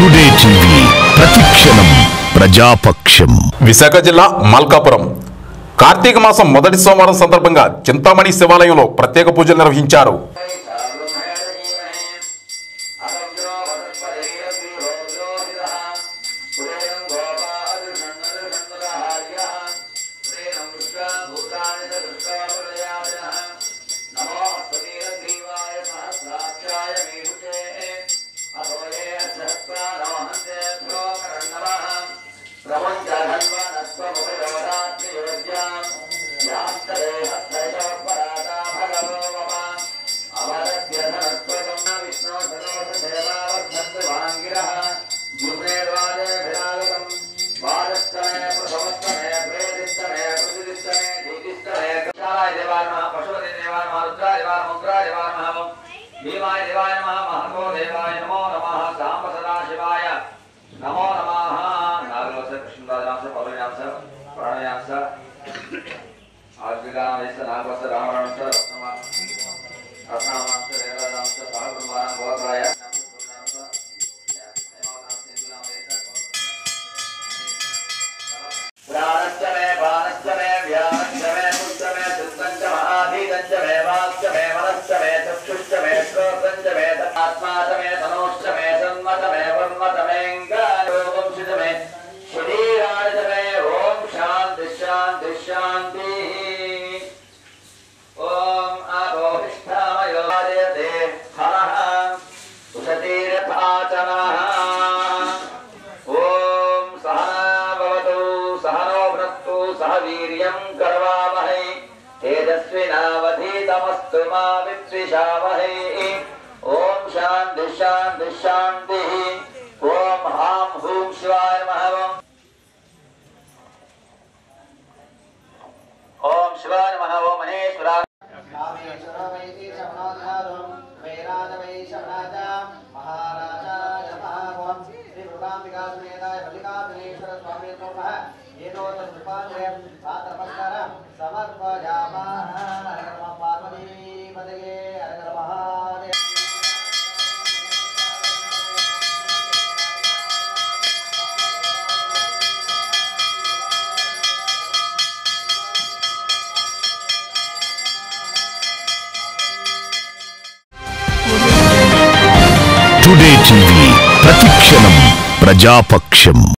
today TV ప్రతిక్షణం ప్రజాపక్షం విశాఖ జిల్లా మల్కాపురం కార్తీక మాసం మొదటి సోమవారం సందర్భంగా చింతామణి శివాలయంలో ప్రత్యేక పూజలు నిర్వహించారు భీమాయ దేవాయ నమ మహతో దేవాయ నమో నమ సాంబ సదా శివాయ నమో నమ నాగలోస కృష్ణరాజాంశ పౌర్ణయాంశ ప్రాణయాంశ ఆగ్నిగాంశ నాగవస రామరాంశ రత్నామాంశ వేదాంశ సహకుమారం గోత్రాయ ప్రాణశ్చ మే ప్రాణశ్చ మే వ్యానశ్చ మే పుష్ట మే చిత్తంచ మహాధీతంచ మే వాక్చ మే మనశ్చ మే చక్షుశ్చ మే శ్రోత్రంచ మే ఆత్మా చ మే తనోశ్చ మే సన్మత మే వర్మత మే యోగంశిత మే శరీరాణి చ మే ఓం శాంతి శాంతి శాంతి ఓం అరోహిష్టామయోజయతే హరః ఉషతీరథాచనః ఓం సహనా భవతు సహనో భ్రత్తు సహ వీర్యం కర్వావహై తేజస్వినావధీతమస్తు మా విద్విషావహై ఓం శాంతి శాంతి శాంతి ఓం హాం హూం శివాయ నమః ఓం శివాయ నమః ఓం మహేశ్వరాయ సమర్పయామార్పదే టుడే టీవీ ప్రతిక్షణం ప్రజాపక్షం